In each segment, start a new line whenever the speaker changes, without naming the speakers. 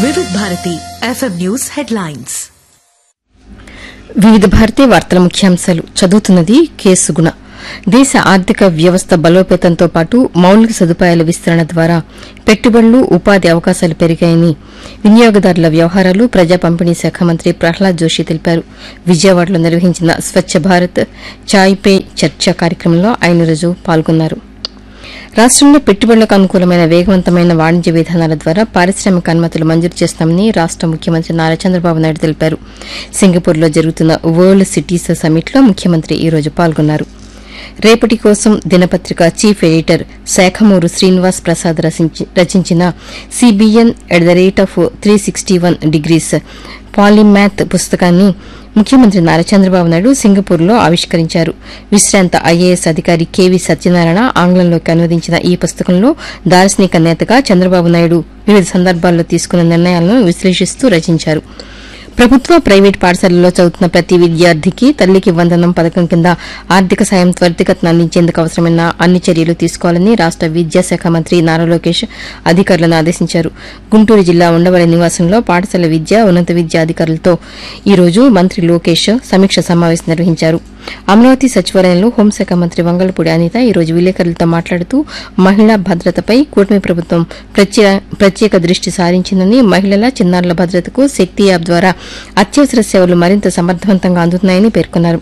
వివిధ Bharati FM news headlines
వివిధ భారతీయ వార్తల ముఖ్యాంశాలు చదువుతున్నది కేసుగుణ దేశ ఆర్థిక వ్యవస్థ బలోపేతంతో పాటు మౌలిక సదుపాయాల విస్తరణ ద్వారా పెట్టుబడులు ఉపాధి అవకాశాలు పెరిగాయని వినియోగదారుల వ్యవహారాలు ప్రజా పంపిణీ శాఖ మంత్రి ప్రహ్లాద్ జోషి తెలిపారు విజయవాడలో నిర్వహించిన స్వచ్ఛ భారత్ చాయ్ పే చర్చ కార్యక్రమంలో ఆయన ఈరోజు పాల్గొన్నారు రాష్టంలో పెట్టుబడులకు అనుకూలమైన వేగవంతమైన వాణిజ్య విధానాల ద్వారా పారిశ్రామిక అనుమతులు మంజూరు చేస్తామని రాష్ట ముఖ్యమంత్రి నారా చంద్రబాబు నాయుడు తెలిపారు సింగపూర్లో జరుగుతున్న వరల్డ్ సిటీస్ సమ్మిట్లో ముఖ్యమంత్రి ఈ రోజు పాల్గొన్నారు రేపటి కోసం దినపత్రిక చీఫ్ ఎడిటర్ శాఖమూరు శ్రీనివాస్ ప్రసాద్ రచించి- రచించిన CBN at the rate of three sixty one degrees polymath పుస్తకాన్ని ముఖ్యమంత్రి నారా చంద్రబాబు నాయుడు సింగపూర్లో ఆవిష్కరించారు విశ్రాంత ఐఏఎస్ అధికారి కెవి సత్యనారాయణ ఆంగ్లంలోకి అనువదించిన ఈ పుస్తకంలో దార్శనిక నేతగా చంద్రబాబు నాయుడు వివిధ సందర్భాల్లో తీసుకున్న నిర్ణయాలను విశ్లేషిస్తూ రచించారు ప్రభుత్వ ప్రైవేట్ పాఠశాలల్లో చదువుతున్న ప్రతి విద్యార్థికి తల్లికి వందనం పథకం కింద ఆర్థిక సాయం త్వరితగతిన అందించేందుకు అవసరమైన అన్ని చర్యలు తీసుకోవాలని రాష్ట విద్యాశాఖ మంత్రి నారా లోకేష్ అధికారులను ఆదేశించారు గుంటూరు జిల్లా ఉండవల్లి నివాసంలో పాఠశాల విద్య ఉన్నత విద్యా అధికారులతో ఈ రోజు మంత్రి లోకేష్ సమీక్ష సమావేశం నిర్వహించారు అమరావతి సచివాలయంలో హోంశాఖ మంత్రి వంగలపూడి అనిత ఈ రోజు విలేకరులతో మాట్లాడుతూ మహిళా భద్రతపై కూటమి ప్రభుత్వం ప్రత్యే- ప్రత్యేక దృష్టి సారించిందని మహిళల చిన్నారుల భద్రతకు శక్తి యాప్ ద్వారా అత్యవసర సేవలు మరింత సమర్థవంతంగా అందుతున్నాయని పేర్కొన్నారు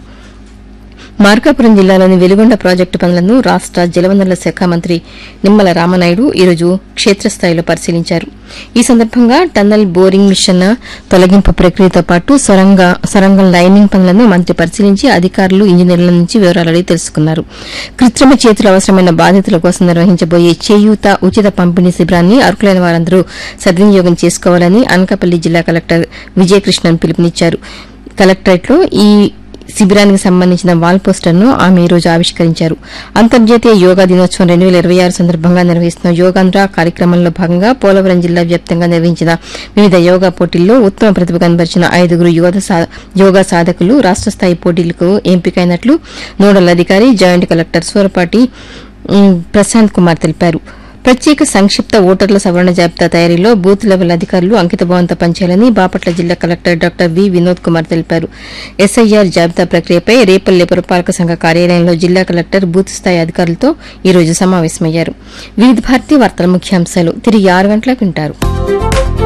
మార్కాపురం జిల్లాలోని వెలుగొండ ప్రాజెక్టు పనులను రాష్ట జలవనరుల శాఖ మంత్రి నిమ్మల రామనాయుడు ఈరోజు క్షేత్రస్థాయిలో పరిశీలించారు ఈ సందర్భంగా టన్నల్ బోరింగ్ మిషన్ తొలగింపు ప్రక్రియతో పాటు సొరంగ సొరంగం లైనింగ్ పనులను మంత్రి పరిశీలించి అధికారులు ఇంజనీర్ల నుంచి వివరాలు అడిగి తెలుసుకున్నారు కృత్రిమ చేతులు అవసరమైన బాధితుల కోసం నిర్వహించబోయే చేయూత ఉచిత పంపిణీ శిబిరాన్ని అర్హులైన వారందరూ సద్వినియోగం చేసుకోవాలని అనకాపల్లి జిల్లా కలెక్టర్ విజయకృష్ణన్ పిలుపునిచ్చారు కలెక్టరేట్లో ఈ శిబిరానికి సంబంధించిన వాల్ పోస్టర్ను ఆమె ఈ రోజు ఆవిష్కరించారు అంతర్జాతీయ యోగా దినోత్సవం రెండు వేల ఇరవై ఆరు సందర్భంగా నిర్వహిస్తున్న యోగాంధ్ర కార్యక్రమంలో భాగంగా పోలవరం జిల్లా వ్యాప్తంగా నిర్వహించిన వివిధ యోగా పోటీల్లో ఉత్తమ ప్రతిభ కనబరిచిన ఐదుగురు యోధ సా- యోగా సాధకులు రాష్ట స్థాయి పోటీలకు ఎంపికైనట్లు నోడల్ అధికారి జాయింట్ కలెక్టర్ సూరపాటి ఉమ్, ప్రశాంత్ కుమార్ తెలిపారు ప్రత్యేక సంక్షిప్త ఓటర్ల సవరణ జాబితా తయారీలో బూత్ లెవెల్ అధికారులు అంకితభావంతో పనిచేయాలని బాపట్ల జిల్లా collector doctor V Vinod Kumar తెలిపారు ఎస్ఐఆర్ జాబితా ప్రక్రియపై రేపల్లె పురపాలక సంఘ కార్యాలయంలో జిల్లా కలెక్టర్ బూత్ స్థాయి అధికారులతో ఈ రోజు సమావేశమయ్యారు వివిధ భారతీయ వార్తల ముఖ్యాంశాలు తిరిగి ఆరు గంటలకు వింటారు